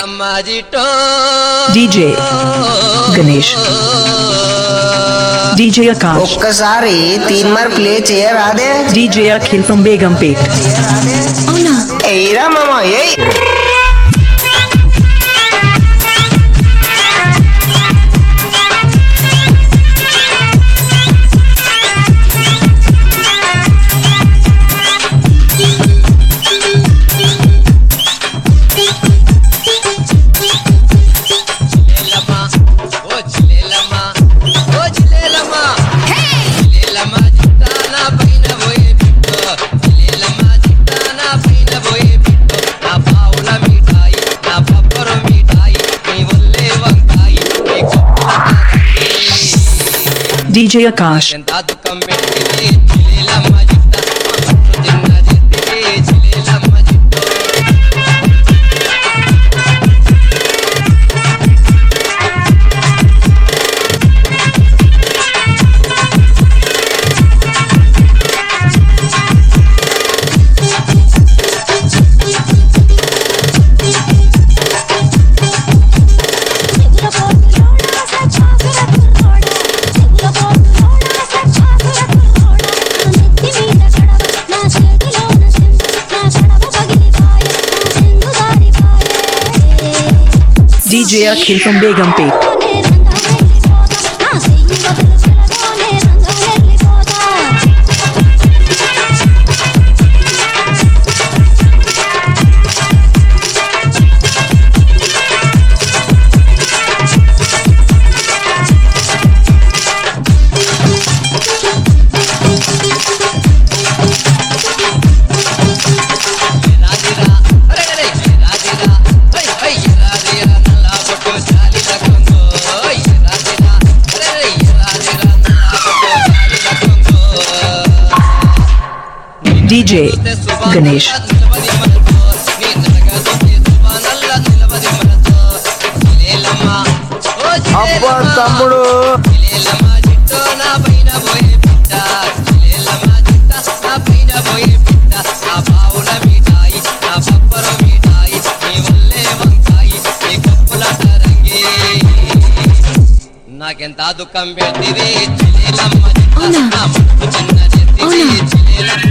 చిలేలమ్మ జిట్టో DJ Ganesh. DJ Akash. ఒక్కసారి Teenmaar play చేయరాదే DJ Akhil from Begumpet. అవునా ఎయిరా మామ ఏయ్ చిలేలమ్మ ఓ చిలేలమ్మ ఓ చిలేలమ్మ చిలేలమ్మ జిట్టాన పైన పోయే బిట్టో చిలేలమ్మ జిట్టాన పైన పోయే బిట్టో నా పావుల మిఠాయి నా పప్పర మిఠాయి నీ ఒల్లే వంకాయి నీ కొప్పుల తారంగి. DJ Akash. ఎంత దుఃఖం పెట్టితే చిలేలమ్మ జిట్ట పట్టు తిన్న జిట్టే చిలేలమ్మ జిట్టో చెవుల పోతులోడా సచ్చాసుర కుర్రోడా చెవుల పోతులోడా సచ్చాసుర కుర్రోడా నెత్తి మీద కడవ నా చేతిలోన సింధు నా కడవ పగిలిపాయే నా Sindhu దారిపాయే DJ Akhil from Begumpet. నే రంగం వెళ్ళిపోతా నా చెయ్యి వదులు చెలలోనే రంగం వెళ్ళిపోతా రాజిరా అరే అరే రాజిరా హై హై రాజిరా నల్లా పట్టు చాలిల కొంగో హై రాజిరా అరే అరే రాజిరా నల్లా పట్టు చాలిల కొంగో DJ Ganesh. నిలబడి మనతో నీ నరగదొక్కి సుబానల్ల నిలబడి మనతో చిలేలమ్మ ఓ అబ్బా చిలేలమ్మ తమ్ముడు చిలేలమ్మ జిట్టో నా పైన పోయే పిట్ట చిలేలమ్మ జిట్ట నా పైన పోయే పిట్ట నా బావుల మిఠాయి నా పప్పర మిఠాయి నీ వల్లే వంకాయి నీ కప్పుల తరంగి నాకెంత దుఃఖం పెడితివి చిలేలమ్మ జిట్ట అవునా? నా ముట్టు చిన్న చెత్తివి అవునా? చిలేలమ్మ